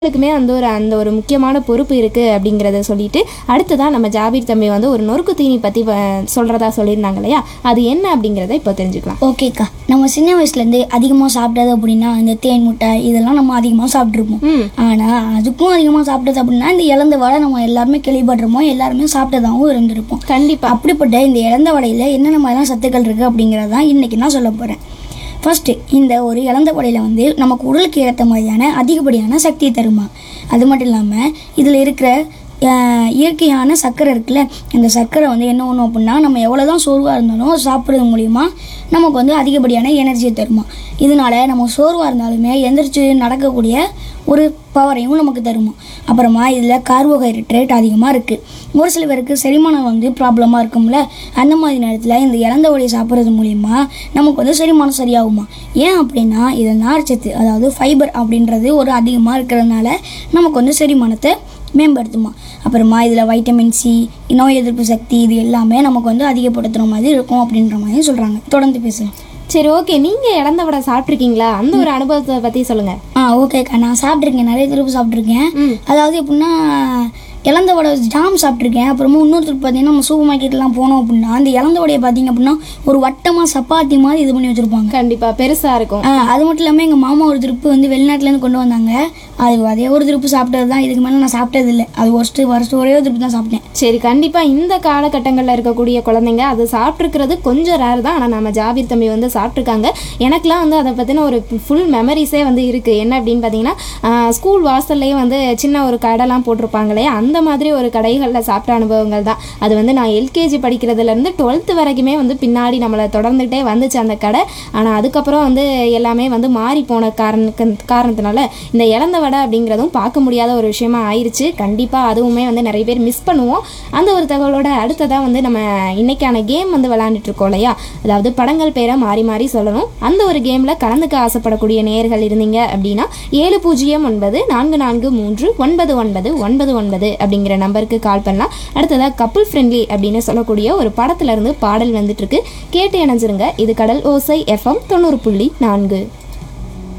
க்குமே வந்து ஒரு அந்த ஒரு முக்கியமான பொறுப்பு இருக்குது அப்படிங்கிறத சொல்லிட்டு அடுத்ததான் நம்ம ஜாபீர் தம்பி வந்து ஒரு நொறுக்கு தீனி பற்றி சொல்கிறதா சொல்லியிருந்தாங்க இல்லையா அது என்ன அப்படிங்கிறத இப்போ தெரிஞ்சுக்கலாம் ஓகேக்கா நம்ம சின்ன வயசுலேருந்து அதிகமாக சாப்பிட்டது அப்படின்னா இந்த தேன் முட்டை இதெல்லாம் நம்ம அதிகமாக சாப்பிட்ருப்போம் ம் ஆனால் அதுக்கும் அதிகமாக சாப்பிட்டது அப்படின்னா இந்த இழந்த வடை நம்ம எல்லாருமே கேள்விப்பட்டிருப்போம் எல்லாருமே சாப்பிட்டதாகவும் இருந்திருப்போம் கண்டிப்பாக அப்படிப்பட்ட இந்த இழந்த வடையில் என்னென்ன மாதிரிலாம் சத்துக்கள் இருக்குது அப்படிங்கிறது தான் இன்றைக்கி நான் சொல்ல போகிறேன் ஃபஸ்ட்டு இந்த ஒரு இழந்த வடையில் வந்து நமக்கு உடலுக்கு ஏற்ற மாதிரியான அதிகப்படியான சக்தியை தருமா அது மட்டும் இல்லாமல் இதில் இருக்கிற அஹ், இயற்கையான சர்க்கரை இருக்குல்ல இந்த சர்க்கரை வந்து என்ன ஒன்றும் அப்படின்னா நம்ம எவ்வளோ தான் சோர்வாக இருந்தாலும் அது சாப்பிட்றது மூலிமா நமக்கு வந்து அதிகப்படியான எனர்ஜியை தருமா இதனால நம்ம சோர்வாக இருந்தாலுமே எந்திரிச்சு நடக்கக்கூடிய ஒரு பவரையும் நமக்கு தருமா அப்புறமா இதில் கார்போஹைட்ரேட் அதிகமாக இருக்குது ஒரு சில பேருக்கு செரிமானம் வந்து ப்ராப்ளமாக இருக்கும்ல அந்த மாதிரி நேரத்தில் இந்த இறந்த வழியை சாப்பிட்றது மூலிமா நமக்கு வந்து செரிமானம் சரியாகுமா ஏன் அப்படின்னா இது நார்ச்சத்து அதாவது ஃபைபர் அப்படின்றது ஒரு அதிகமாக இருக்கிறதுனால நமக்கு வந்து செரிமானத்தை மேம்படுத்துமா அப்புறமா இதில் வைட்டமின் சி நோய் எதிர்ப்பு சக்தி இது எல்லாமே நமக்கு வந்து அதிகப்படுத்துகிற மாதிரி இருக்கும் அப்படின்ற மாதிரி சொல்கிறாங்க தொடர்ந்து பேசுகிறேன் சரி ஓகே நீங்கள் இழந்த வடை சாப்பிட்ருக்கீங்களா அந்த ஒரு அனுபவத்தை பற்றி சொல்லுங்கள் ஆ ஓகேக்கா நான் சாப்பிட்ருக்கேன் நிறைய திருப்பு சாப்பிட்ருக்கேன் ம் அதாவது எப்படின்னா இளந்த வடை ஜாம் சாப்பிட்ருக்கேன் அப்புறமா இன்னொருத்தருக்கு பார்த்தீங்கன்னா நம்ம சூப்பர் மார்க்கெட்லாம் போனோம் அப்படின்னா அந்த இளந்த வடையை பார்த்தீங்க அப்படின்னா ஒரு வட்டமாக சப்பாத்தி மாதிரி இது பண்ணி வச்சுருப்பாங்க கண்டிப்பாக பெருசாக இருக்கும் அது மட்டும் இல்லாமல் எங்கள் மாமா ஒரு திருப்பு வந்து வெளிநாட்டிலேருந்து கொண்டு வந்தாங்க அது அதே ஒரு திருப்பு சாப்பிட்டது தான் இதுக்கு மேலே நான் சாப்பிட்டது இல்லை அது ஒருஸ்ட்டு வருஷம் ஒரே ஒரு திருப்பு தான் சாப்பிட்டேன் சரி கண்டிப்பாக இந்த காலகட்டங்களில் இருக்கக்கூடிய குழந்தைங்க அது சாப்பிட்ருக்கிறது கொஞ்சம் ரேர் தான் ஆனால் நம்ம ஜாபீர் தம்பி வந்து சாப்பிட்ருக்காங்க எனக்குலாம் வந்து அதை பற்றின ஒரு ஃபுல் மெமரிஸே வந்து இருக்குது என்ன அப்படின்னு பார்த்தீங்கன்னா ஸ்கூல் வாசல்லையே வந்து சின்ன ஒரு கடைலாம் போட்டிருப்பாங்களே அந்த மாதிரி ஒரு கடைகளில் சாப்பிட்ட அனுபவங்கள் தான் அது வந்து நான் எல்கேஜி படிக்கிறதுலேருந்து டுவெல்த்து வரைக்குமே வந்து பின்னாடி நம்மளை தொடர்ந்துகிட்டே வந்துச்சு அந்த கடை ஆனால் அதுக்கப்புறம் வந்து எல்லாமே வந்து மாறி போன காரணக்கு காரணத்தினால இந்த இழந்த வடை அப்படிங்கிறதும் பார்க்க முடியாத ஒரு விஷயமா ஆயிருச்சு கண்டிப்பாக அதுவுமே வந்து நிறைய பேர் மிஸ் பண்ணுவோம் அந்த ஒரு தகவலோட அடுத்ததாக வந்து நம்ம இன்னைக்கான கேம் வந்து விளாண்டுட்டு இருக்கோம் இல்லையா அதாவது படங்கள் பேரை மாறி மாறி சொல்லணும் அந்த ஒரு கேமில் கலந்துக்க ஆசைப்படக்கூடிய நேயர்கள் இருந்தீங்க அப்படின்னா ஏழு பூஜ்ஜியம் ஒன்பது நான்கு நான்கு மூன்று ஒன்பது ஒன்பது ஒன்பது ஒன்பது அப்படிங்கிற நம்பருக்கு கால் பண்ணலாம் அடுத்ததாக கப்புள் ஃப்ரெண்ட்லி அப்படின்னு சொல்லக்கூடிய ஒரு படத்துல இருந்து பாடல் வந்துட்டு இருக்கு கேட்டு இணைஞ்சிருங்க இது கடல் ஓசை எஃப்எம் தொண்ணூறு புள்ளி நான்கு